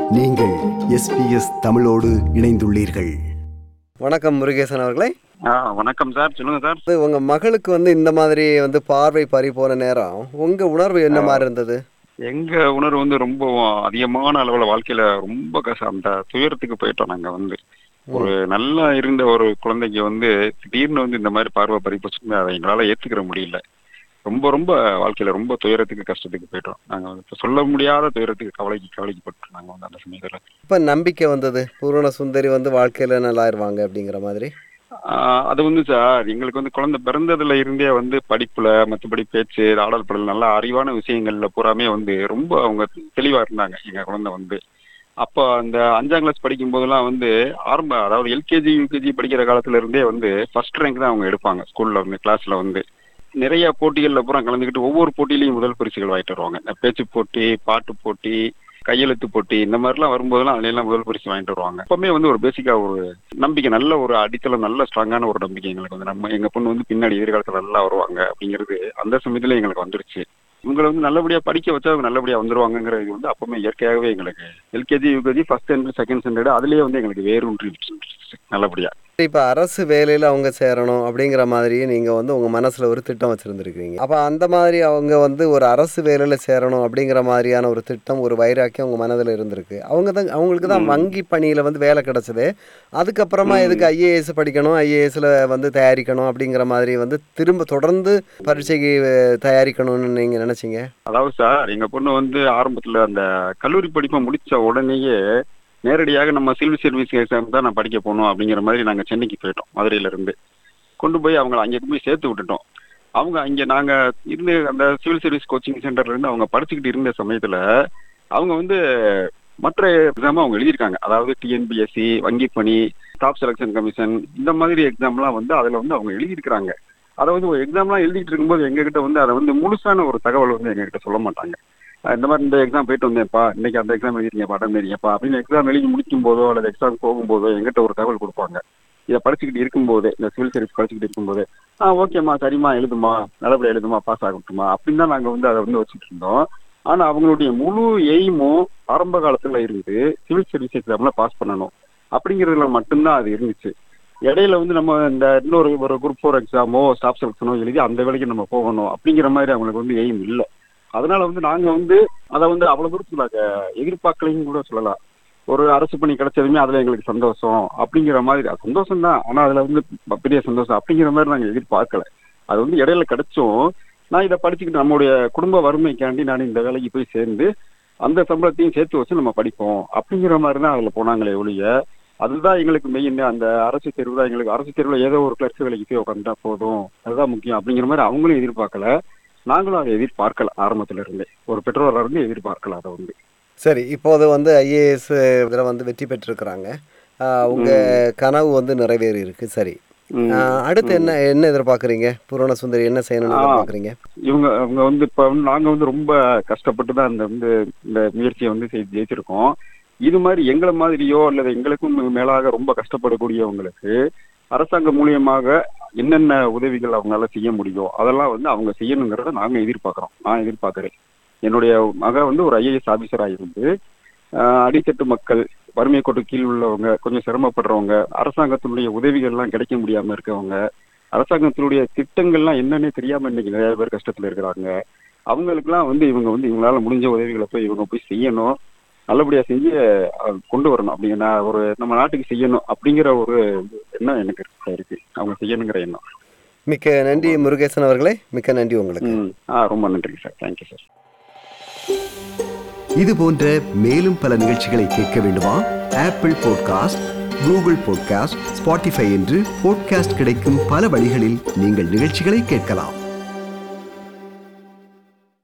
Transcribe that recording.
நீங்கள் எஸ்பிஎஸ் தமிழோடு இணைந்துள்ளீர்கள் வணக்கம் முருகேசன் அவர்களே ஆ வணக்கம் சார் சொல்லுங்க சார் அது உங்க மகளுக்கு வந்து இந்த மாதிரி வந்து பார்வை பறி போன நேரம் உங்க உணர்வு என்ன மாதிரி இருந்தது எங்க உணர்வு வந்து ரொம்ப அதிகமான அளவுல வாழ்க்கையில ரொம்ப கஷ்டம் அந்த துயரத்துக்கு போயிட்டோம் நாங்க வந்து ஒரு நல்லா இருந்த ஒரு குழந்தைக்கு வந்து திடீர்னு வந்து இந்த மாதிரி பார்வை பறிப்போச்சுன்னு அதை எங்களால ஏத்துக்கிற முடியல ரொம்ப ரொம்ப வாழ்க்கையில ரொம்ப துயரத்துக்கு கஷ்டத்துக்கு போயிட்டோம் நாங்க வந்து இப்ப சொல்ல முடியாத துயரத்துக்கு கவலைக்கு கவலைக்கு போட்டோம் நாங்க வந்து அந்த சமயத்துல இப்ப நம்பிக்கை வந்தது பூரண சுந்தரி வந்து வாழ்க்கையில நல்லாயிருவாங்க அப்படிங்கிற மாதிரி ஆஹ் அது வந்து சார் எங்களுக்கு வந்து குழந்தை பிறந்ததுல இருந்தே வந்து படிப்புல மற்றபடி பேச்சு ஆடல் பாடல் நல்ல அறிவான விஷயங்கள்ல பூராமே வந்து ரொம்ப அவங்க தெளிவா இருந்தாங்க எங்க குழந்தை வந்து அப்போ அந்த அஞ்சாம் கிளாஸ் படிக்கும் போதெல்லாம் வந்து ஆரம்ப அதாவது எல்கேஜி யூகேஜி படிக்கிற காலத்துல இருந்தே வந்து ஃபர்ஸ்ட் ரேங்க் தான் அவங்க எடுப்பாங்க ஸ்கூல்ல வந்து கிளாஸ்ல வந்து நிறைய போட்டிகள்ல பூரா கலந்துக்கிட்டு ஒவ்வொரு போட்டியிலையும் முதல் பரிசுகள் வாங்கிட்டு வருவாங்க இந்த பேச்சு போட்டி பாட்டு போட்டி கையெழுத்து போட்டி இந்த மாதிரிலாம் வரும்போதெல்லாம் அதுல எல்லாம் முதல் பரிசு வாங்கிட்டு வருவாங்க எப்பவுமே வந்து ஒரு பேசிக்கா ஒரு நம்பிக்கை நல்ல ஒரு அடித்தளம் நல்ல ஸ்ட்ராங்கான ஒரு நம்பிக்கை எங்களுக்கு வந்து நம்ம எங்க பொண்ணு வந்து பின்னாடி எதிர்காலத்துல நல்லா வருவாங்க அப்படிங்கிறது அந்த சமயத்துல எங்களுக்கு வந்துருச்சு இவங்களை வந்து நல்லபடியா படிக்க வச்சா அவங்க நல்லபடியா வந்துருவாங்கங்கிற இது வந்து அப்பவுமே இயற்கையாகவே எங்களுக்கு LKG UKG first standard second standard அதுலயே வந்து எங்களுக்கு வேரூன்றி நல்லபடியா இப்ப அரசு வேலையில அவங்க சேரணும் அப்படிங்கிற மாதிரி நீங்க வந்து உங்க மனசுல ஒரு திட்டம் வச்சிருந்திருக்கீங்க அப்ப அந்த மாதிரி அவங்க வந்து ஒரு அரசு வேலையில சேரணும் அப்படிங்கிற மாதிரியான ஒரு திட்டம் ஒரு வைராக்கியம் உங்க மனதில் இருந்திருக்கு அவங்க தான் அவங்களுக்கு தான் வங்கி பணியில வந்து வேலை கிடைச்சது அதுக்கப்புறமா எதுக்கு ஐஏஎஸ் படிக்கணும் ஐஏஎஸ்ல வந்து தயாரிக்கணும் அப்படிங்கிற மாதிரி வந்து திரும்ப தொடர்ந்து பரீட்சைக்கு அஹ், தயாரிக்கணும்னு நீங்க நினைச்சீங்க அதாவது சார் எங்க பொண்ணு வந்து ஆரம்பத்துல அந்த கல்லூரி படிப்பை முடிச்ச உடனேயே நேரடியாக நம்ம சிவில் சர்வீஸ் எக்ஸாம் தான் நான் படிக்க போகணும் அப்படிங்கிற மாதிரி நாங்க சென்னைக்கு போயிட்டோம் மதுரையில இருந்து கொண்டு போய் அவங்கள அங்கே போய் சேர்த்து விட்டுட்டோம் அவங்க அங்க நாங்க இருந்து அந்த சிவில் சர்வீஸ் கோச்சிங் சென்டர்ல இருந்து அவங்க படிச்சுக்கிட்டு இருந்த சமயத்துல அவங்க வந்து மற்ற எக்ஸாம் அவங்க எழுதியிருக்காங்க அதாவது டிஎன்பிஎஸ்சி வங்கி பணி ஸ்டாஃப் செலெக்ஷன் கமிஷன் இந்த மாதிரி எக்ஸாம்லாம் வந்து அதுல வந்து அவங்க எழுதியிருக்கிறாங்க அதை வந்து ஒரு எக்ஸாம்லாம் எழுதிட்டு இருக்கும்போது எங்ககிட்ட வந்து அதை வந்து முழுசான ஒரு தகவல் வந்து எங்ககிட்ட சொல்ல மாட்டாங்க அஹ் இந்த மாதிரி இந்த எக்ஸாம் போயிட்டு வந்தேன்ப்பா இன்னைக்கு அந்த எக்ஸாம் எழுதிருக்கேன்ப்பா அட்டன் எழுதிருக்கேன்ப்பா அப்படின்னு எக்ஸாம் எழுதி முடிக்கும் போதோ அல்லது எக்ஸாம் போகும்போதோ எங்கிட்ட ஒரு தகவல் கொடுப்பாங்க இதை படிச்சுக்கிட்டு இருக்கும்போதே இந்த சிவில் சர்வீஸ் படிச்சுக்கிட்டு இருக்கும்போது ஆ ஓகேம்மா சரிம்மா எழுதுமா நல்லபடியா எழுதுமா பாஸ் ஆகட்டுமா அப்படின்னு தான் நாங்கள் வந்து அதை வந்து வச்சுட்டு இருந்தோம் ஆனா அவங்களுடைய முழு எய்மும் ஆரம்ப காலத்துல இருந்து சிவில் சர்வீஸ் எக்ஸாம்ல பாஸ் பண்ணணும் அப்படிங்கிறதுல மட்டும்தான் அது இருந்துச்சு இடையில வந்து நம்ம இந்த இன்னொரு ஒரு குரூப் ஃபோர் எக்ஸாமோ ஸ்டாஃப் செலக்ஷனோ எழுதி அந்த வேலைக்கு நம்ம போகணும் அப்படிங்கிற மாதிரி அவங்களுக்கு வந்து எய்ம் இல்லை அதனால வந்து நாங்க வந்து அதை வந்து அவ்வளவு தூரத்துக்கு நாங்க எதிர்பார்க்கலைன்னு கூட சொல்லலாம் ஒரு அரசு பணி கிடைச்சதுமே அதுல எங்களுக்கு சந்தோஷம் அப்படிங்கிற மாதிரி அது சந்தோஷம் தான் ஆனா அதுல வந்து பெரிய சந்தோஷம் அப்படிங்கிற மாதிரி நாங்க எதிர்பார்க்கல அது வந்து இடையில கிடைச்சும் நான் இதை படிச்சுக்கிட்டு நம்மளுடைய குடும்ப வறுமைக்காண்டி நான் இந்த வேலைக்கு போய் சேர்ந்து அந்த சம்பளத்தையும் சேர்த்து வச்சு நம்ம படிப்போம் அப்படிங்கிற மாதிரி தான் அதுல போனாங்களே ஒழிய அதுதான் எங்களுக்கு மெயின் அந்த அரசு தேர்வு தான் எங்களுக்கு அரசு தேர்வுல ஏதோ ஒரு கிளர்ச்சி வேலைக்கு போய் உட்காந்துட்டா போதும் அதுதான் முக்கியம் அப்படிங்கிற மாதிரி அவங்களும் எதிர்பார்க்கல நாங்களும் அதை எதிர்பார்க்கல ஆரம்பத்துல இருந்தே ஒரு பெற்றோரா இருந்து எதிர்பார்க்கல அதை வந்து சரி இப்போது வந்து ஐஏஎஸ் இதில் வந்து வெற்றி பெற்றிருக்கிறாங்க ஆஹ் உங்க கனவு வந்து நிறைவேறி இருக்கு சரி ம். ஆஹ் அடுத்து என்ன என்ன எதிர்பார்க்குறீங்க பூரண சுந்தரி என்ன செய்யணும்னு ஆ. எதிர்பார்க்குறீங்க இவங்க அவங்க வந்து இப்ப வந்து நாங்க வந்து ரொம்ப கஷ்டப்பட்டு தான் இந்த வந்து இந்த முயற்சியை வந்து செய்து ஜெயிச்சிருக்கோம் இது மாதிரி எங்களை மாதிரியோ அல்லது எங்களுக்கும் மேலாக ரொம்ப கஷ்டப்படக்கூடியவங்களுக்கு அரசாங்கம் மூலியமாக என்னென்ன உதவிகள் அவங்களால செய்ய முடியும் அதெல்லாம் வந்து அவங்க செய்யணுங்கிறத நாங்க எதிர்பார்க்கிறோம் நான் எதிர்பார்க்கிறேன் என்னுடைய மக வந்து ஒரு ஐஏஎஸ் ஆபீசராக இருந்து ஆஹ், அடித்தட்டு மக்கள் வறுமை கோட்டு கீழ் உள்ளவங்க கொஞ்சம் சிரமப்படுறவங்க அரசாங்கத்தினுடைய உதவிகள்லாம் கிடைக்க முடியாம இருக்கவங்க அரசாங்கத்தினுடைய திட்டங்கள்லாம் என்னன்னே தெரியாம இன்னைக்கு நிறைய பேர் கஷ்டத்துல இருக்கிறாங்க அவங்களுக்குலாம் வந்து இவங்க வந்து இவங்களால முடிஞ்ச உதவிகளை போய் இவங்க போய் செய்யணும் நல்லபடியா செஞ்சு அஹ், கொண்டு வரணும் அப்படிங்கிற ஒரு நம்ம நாட்டுக்கு செய்யணும் அப்படிங்கிற ஒரு எண்ணம் எனக்கு இருக்கு இருக்கு அவங்க செய்யணுங்கிற எண்ணம் மிக்க நன்றி முருகேசன் அவர்களே மிக்க நன்றி உங்களுக்கு ம் ஆ ரொம்ப நன்றிங்க சார் தேங்க்யூ சார் இது போன்ற மேலும் பல நிகழ்ச்சிகளை கேட்க வேண்டுமா Apple podcast Google podcast Spotify என்று பாட்காஸ்ட் கிடைக்கும் பல வழிகளில் நீங்கள் நிகழ்ச்சிகளை கேட்கலாம்